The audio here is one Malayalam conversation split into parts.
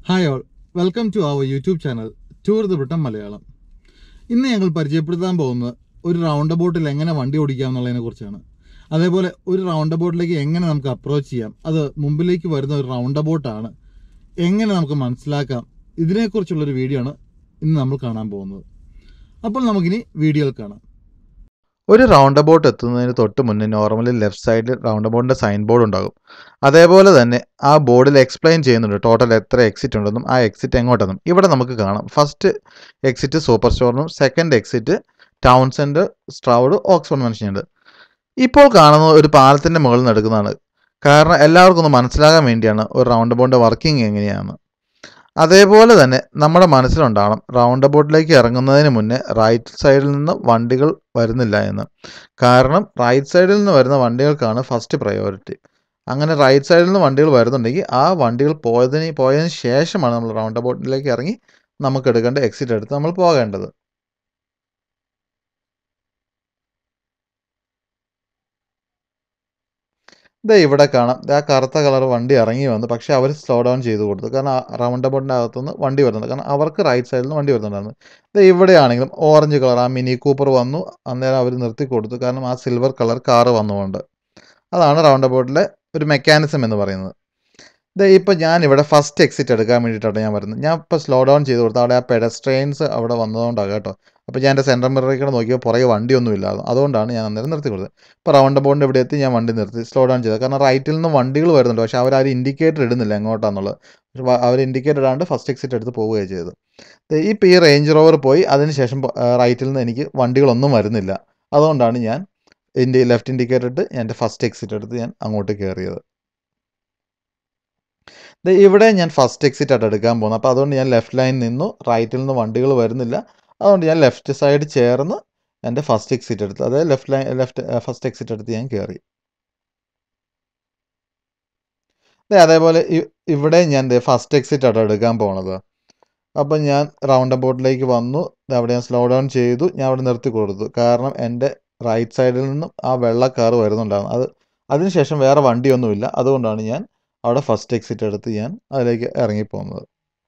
hi all welcome to our YouTube channel tour the Britain Malayalam ഇന്ന് ഞങ്ങൾ പരിചയപ്പെടുത്താൻ പോകുന്നത് ഒരു റൗണ്ട് ബോട്ടിൽ എങ്ങനെ വണ്ടി ഓടിക്കാം എന്നുള്ളതിനെ കുറിച്ചാണ് അതേപോലെ ഒരു റൗണ്ട് ബോട്ടിലേക്ക് എങ്ങനെ നമുക്ക് അപ്രോച്ച് ചെയ്യാം അത് മുമ്പിലേക്ക് വരുന്ന ഒരു റൗണ്ട് ബോട്ടാണ് എങ്ങനെ നമുക്ക് മനസ്സിലാക്കാം ഇതിനെക്കുറിച്ചുള്ളൊരു വീഡിയോ ആണ് ഇന്ന് നമ്മൾ കാണാൻ പോകുന്നത് അപ്പോൾ നമുക്കിനി വീഡിയോയിൽ കാണാം ഒരു റൗണ്ട് അബൌട്ട് എത്തുന്നതിന് തൊട്ട് മുന്നേ നോർമലി ലെഫ്റ്റ് സൈഡിൽ റൗണ്ട് അബൌട്ടിൻ്റെ സൈൻ ബോർഡ് ഉണ്ടാകും അതേപോലെ തന്നെ ആ ബോർഡിൽ എക്സ്പ്ലെയിൻ ചെയ്യുന്നുണ്ട് ടോട്ടൽ എത്ര എക്സിറ്റ് ഉണ്ടെന്നും ആ എക്സിറ്റ് എങ്ങോട്ടെന്നും ഇവിടെ നമുക്ക് കാണാം ഫസ്റ്റ് എക്സിറ്റ് സൂപ്പർ സ്റ്റോറിനും second exit town centre Stroud Oxford മെൻഷനുണ്ട് ഇപ്പോൾ കാണുന്ന ഒരു പാലത്തിൻ്റെ മുകളിൽ നിന്ന് എടുക്കുന്നതാണ് കാരണം എല്ലാവർക്കും ഒന്ന് മനസ്സിലാകാൻ വേണ്ടിയാണ് ഒരു റൗണ്ട് അബൌട്ടിൻ്റെ വർക്കിംഗ് എങ്ങനെയാണ് അതേപോലെ തന്നെ നമ്മുടെ മനസ്സിലുണ്ടാകണം റൗണ്ട് അബൌട്ടിലേക്ക് ഇറങ്ങുന്നതിന് മുന്നേ റൈറ്റ് സൈഡിൽ നിന്ന് വണ്ടികൾ വരുന്നില്ല എന്ന് കാരണം റൈറ്റ് സൈഡിൽ നിന്ന് വരുന്ന വണ്ടികൾക്കാണ് ഫസ്റ്റ് പ്രയോറിറ്റി അങ്ങനെ റൈറ്റ് സൈഡിൽ നിന്ന് വണ്ടികൾ വരുന്നുണ്ടെങ്കിൽ ആ വണ്ടികൾ പോയതിന് പോയതിന് ശേഷമാണ് നമ്മൾ റൗണ്ട് അബൌട്ടിലേക്ക് ഇറങ്ങി നമുക്ക് എടുക്കേണ്ട എക്സിറ്റ് എടുത്ത് നമ്മൾ പോകേണ്ടത് ദേ ഇവിടെ കാണാം ദേ ആ കറുത്ത കളർ വണ്ടി ഇറങ്ങി വന്നു പക്ഷേ അവർ സ്ലോ ഡൗൺ ചെയ്ത് കൊടുത്തു കാരണം ആ റൗണ്ട് അബൌട്ടിൻ്റെ അകത്തുനിന്ന് വണ്ടി വരുന്നുണ്ട് കാരണം അവർക്ക് റൈറ്റ് സൈഡിൽ നിന്ന് വണ്ടി വരുന്നുണ്ടായിരുന്നു ദേ ഇവിടെയാണെങ്കിലും ഓറഞ്ച് കളർ ആ മിനി കൂപ്പർ വന്നു അന്നേരം അവർ നിർത്തി കൊടുത്തു കാരണം ആ സിൽവർ കളർ കാറ് വന്നുകൊണ്ട് അതാണ് റൗണ്ട് അബൌട്ടിലെ ഒരു മെക്കാനിസം എന്ന് പറയുന്നത് ദേ ഇപ്പോൾ ഞാൻ ഇവിടെ ഫസ്റ്റ് എക്സിറ്റ് എടുക്കാൻ വേണ്ടിയിട്ടാണ് ഞാൻ വരുന്നത് ഞാൻ ഇപ്പോൾ സ്ലോ ഡൗൺ ചെയ്ത് കൊടുത്തു അവിടെ ആ പെഡസ്ട്രെയിൻസ് അവിടെ വന്നതുകൊണ്ടാണ് കേട്ടോ അപ്പോൾ ഞാൻ എൻ്റെ സെൻട്രൽ മിററിൽ കൂടെ നോക്കിയപ്പോൾ പുറകെ വണ്ടിയൊന്നും ഇല്ലായിരുന്നു അതുകൊണ്ടാണ് ഞാൻ അന്നേരം നിർത്തി കൊടുത്തത് ഇപ്പോൾ റൗണ്ട് അബൌട്ടിൻ്റെ ഇവിടെ എത്തി ഞാൻ വണ്ടി നിർത്തി സ്ലോ ഡൗൺ ചെയ്തത് കാരണം റൈറ്റിൽ നിന്ന് വണ്ടികൾ വരുന്നുണ്ട് പക്ഷേ അവരാരും ഇൻഡിക്കേറ്റർ ഇടുന്നില്ല എങ്ങോട്ടാന്നുള്ളത് അവർ ഇൻഡിക്കേറ്റർ ഇടാണ്ട് ഫസ്റ്റ് എക്സിറ്റ് എടുത്ത് പോവുകയാണ് ചെയ്തത് ദേ ഇപ്പോൾ ഈ റേഞ്ച് റോവർ പോയി അതിനുശേഷം റൈറ്റിൽ നിന്ന് എനിക്ക് വണ്ടികളൊന്നും വരുന്നില്ല അതുകൊണ്ടാണ് ഞാൻ എൻ്റെ ലെഫ്റ്റ് ഇൻഡിക്കേറ്റർ ഇട്ട് എൻ്റെ ഫസ്റ്റ് എക്സിറ്റ് എടുത്ത് ഞാൻ അങ്ങോട്ട് കയറിയത് ദേ ഇവിടെ ഞാൻ ഫസ്റ്റ് എക്സിറ്റ് ആയിട്ട് എടുക്കാൻ പോകുന്നത് അപ്പോൾ അതുകൊണ്ട് ഞാൻ ലെഫ്റ്റ് ലൈനിൽ നിന്നു റൈറ്റിൽ നിന്ന് വണ്ടികൾ വരുന്നില്ല അതുകൊണ്ട് ഞാൻ ലെഫ്റ്റ് സൈഡ് ചേർന്ന് എൻ്റെ ഫസ്റ്റ് എക്സിറ്റ് എടുത്ത് അതായത് left lane left first exit എടുത്ത് ഞാൻ കയറി ദേ അതേപോലെ ഇ- ഇവിടെ ഞാൻ ഫസ്റ്റ് എക്സിറ്റ് ആട്ടോ എടുക്കാൻ പോണത് അപ്പം ഞാൻ റൗണ്ട് അബൌട്ടിലേക്ക് വന്നു ദേ അവിടെ ഞാൻ സ്ലോ ഡൗൺ ചെയ്തു ഞാൻ അവിടെ നിർത്തി കൊടുത്തു കാരണം എൻ്റെ റൈറ്റ് സൈഡിൽ നിന്നും ആ വെള്ള കാർ വരുന്നുണ്ടായിരുന്നു അത് അതിനുശേഷം വേറെ വണ്ടിയൊന്നുമില്ല അതുകൊണ്ടാണ് ഞാൻ അവിടെ ഫസ്റ്റ് എക്സിറ്റ് എടുത്ത് ഞാൻ അതിലേക്ക് ഇറങ്ങിപ്പോകുന്നത്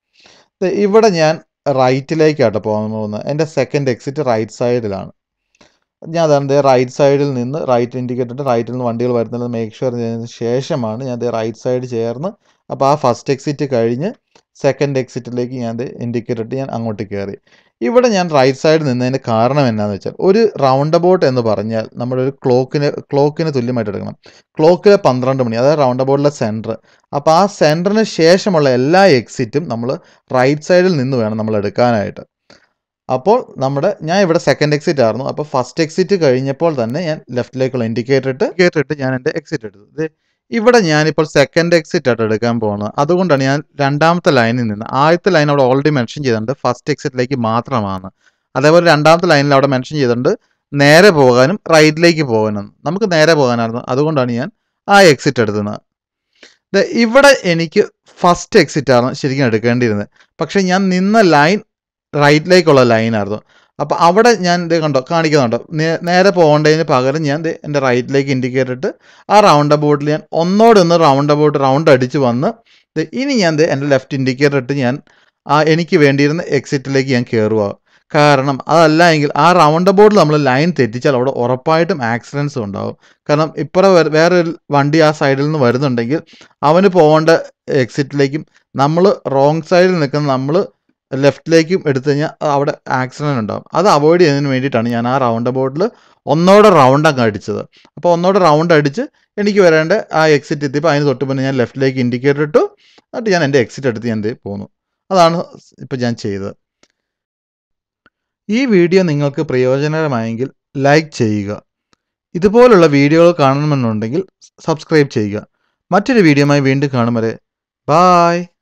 ദേ ഇവിടെ ഞാൻ റൈറ്റിലേക്കാട്ടോ പോകാൻ പോകുന്നത് എൻ്റെ സെക്കൻഡ് എക്സിറ്റ് റൈറ്റ് സൈഡിലാണ് ഞാൻ അതാണ് റൈറ്റ് സൈഡിൽ നിന്ന് റൈറ്റ് ഇൻഡിക്കേറ്റർ ഇട്ട് റൈറ്റിൽ നിന്ന് വണ്ടികൾ വരുന്നത് മേക്ക് ഷുവർ ചെയ്തതിന് ശേഷമാണ് ഞാൻ റൈറ്റ് സൈഡ് ചേർന്ന് അപ്പോൾ ആ ഫസ്റ്റ് എക്സിറ്റ് കഴിഞ്ഞ് സെക്കൻഡ് എക്സിറ്റിലേക്ക് ഞാൻ ഇൻഡിക്കേറ്റർ ഇട്ട് ഞാൻ അങ്ങോട്ട് കയറി ഇവിടെ ഞാൻ റൈറ്റ് സൈഡ് നിന്നതിൻ്റെ കാരണം എന്നാന്ന് വെച്ചാൽ ഒരു റൗണ്ട് അബൌട്ട് എന്ന് പറഞ്ഞാൽ നമ്മുടെ ഒരു ക്ലോക്കിന് ക്ലോക്കിന് തുല്യമായിട്ട് എടുക്കണം ക്ലോക്കിലെ പന്ത്രണ്ട് മണി അതായത് റൗണ്ട് അബൌട്ടിലെ സെൻറ്റർ അപ്പോൾ ആ സെൻറ്ററിന് ശേഷമുള്ള എല്ലാ എക്സിറ്റും നമ്മൾ റൈറ്റ് സൈഡിൽ നിന്ന് വേണം നമ്മൾ എടുക്കാനായിട്ട് അപ്പോൾ നമ്മുടെ ഞാൻ ഇവിടെ സെക്കൻഡ് എക്സിറ്റ് ആയിരുന്നു അപ്പോൾ ഫസ്റ്റ് എക്സിറ്റ് കഴിഞ്ഞപ്പോൾ തന്നെ ഞാൻ ലെഫ്റ്റിലേക്കുള്ള ഇൻഡിക്കേറ്റർ ഇട്ട് ഇൻഡിക്കേറ്റർ ഇട്ട് ഞാൻ എൻ്റെ എക്സിറ്റ് എടുത്തു ദേ ഇവിടെ ഞാനിപ്പോൾ സെക്കൻഡ് എക്സിറ്റ് ആയിട്ട് എടുക്കാൻ പോകുന്നത് അതുകൊണ്ടാണ് ഞാൻ രണ്ടാമത്തെ ലൈനിൽ നിന്ന് ആദ്യത്തെ ലൈൻ അവിടെ ഓൾറെഡി മെൻഷൻ ചെയ്തിട്ടുണ്ട് ഫസ്റ്റ് എക്സിറ്റിലേക്ക് മാത്രമാണ് അതേപോലെ രണ്ടാമത്തെ ലൈനിൽ അവിടെ മെൻഷൻ ചെയ്തിട്ടുണ്ട് നേരെ പോകാനും റൈറ്റിലേക്ക് പോകാനും നമുക്ക് നേരെ പോകാനായിരുന്നു അതുകൊണ്ടാണ് ഞാൻ ആ എക്സിറ്റ് എടുക്കുന്നത് ദേ ഇവിടെ എനിക്ക് ഫസ്റ്റ് എക്സിറ്റ് ആണ് ശരിക്കും എടുക്കേണ്ടിയിരുന്നത് പക്ഷേ ഞാൻ നിന്ന ലൈൻ റൈറ്റിലേക്കുള്ള ലൈനായിരുന്നു അപ്പോൾ അവിടെ ഞാൻ ഇത് കണ്ടോ കാണിക്കുന്നുണ്ടോ നേ- നേരെ പോകേണ്ടതിന് പകരം ഞാൻ ദേ എൻ്റെ റൈറ്റിലേക്ക് ഇൻഡിക്കേറ്റർ ഇട്ട് ആ റൗണ്ട് അബൌട്ടിൽ ഞാൻ ഒന്നോടൊന്ന് റൗണ്ട് അബൌട്ട് റൗണ്ട് അടിച്ച് വന്ന് ദേ ഇനി ഞാൻ ദേ എൻ്റെ ലെഫ്റ്റ് ഇൻഡിക്കേറ്റർ ഇട്ട് ഞാൻ ആ എനിക്ക് വേണ്ടിയിരുന്ന എക്സിറ്റിലേക്ക് ഞാൻ കയറുക കാരണം അതല്ല എങ്കിൽ ആ റൗണ്ട് അബൌട്ടിൽ നമ്മൾ ലൈൻ തെറ്റിച്ചാൽ അവിടെ ഉറപ്പായിട്ടും ആക്സിഡൻസ് ഉണ്ടാവും കാരണം ഇപ്പുറം വേ- വേറെ ഒരു വണ്ടി ആ സൈഡിൽ നിന്ന് വരുന്നുണ്ടെങ്കിൽ അവന് പോകേണ്ട എക്സിറ്റിലേക്കും നമ്മൾ റോങ് സൈഡിൽ നിൽക്കുന്ന നമ്മൾ ലെഫ്റ്റിലേക്കും എടുത്തു കഴിഞ്ഞാൽ അവിടെ ആക്സിഡൻറ്റ് ഉണ്ടാവും അത് അവോയ്ഡ് ചെയ്യുന്നതിന് വേണ്ടിയിട്ടാണ് ഞാൻ ആ റൗണ്ട് അബൌട്ടിൽ ഒന്നോടെ റൗണ്ട് അങ്ങ് അടിച്ചത് അപ്പോൾ ഒന്നോടെ റൗണ്ട് അടിച്ച് എനിക്ക് വരേണ്ട ആ എക്സിറ്റ് എത്തിയപ്പോൾ അതിന് തൊട്ട് മുന്നേ ഞാൻ ലെഫ്റ്റിലേക്ക് ഇൻഡിക്കേറ്റർ ഇട്ടു എന്നിട്ട് ഞാൻ എൻ്റെ എക്സിറ്റ് എടുത്ത് ഞാൻ ദേ പോന്നു അതാണ് ഇപ്പോൾ ഞാൻ ചെയ്തത് ഈ വീഡിയോ നിങ്ങൾക്ക് പ്രയോജനകരമായെങ്കിൽ ലൈക്ക് ചെയ്യുക ഇതുപോലുള്ള വീഡിയോകൾ കാണണമെന്നുണ്ടെങ്കിൽ സബ്സ്ക്രൈബ് ചെയ്യുക മറ്റൊരു വീഡിയോയുമായി വീണ്ടും കാണും വരെ ബായ്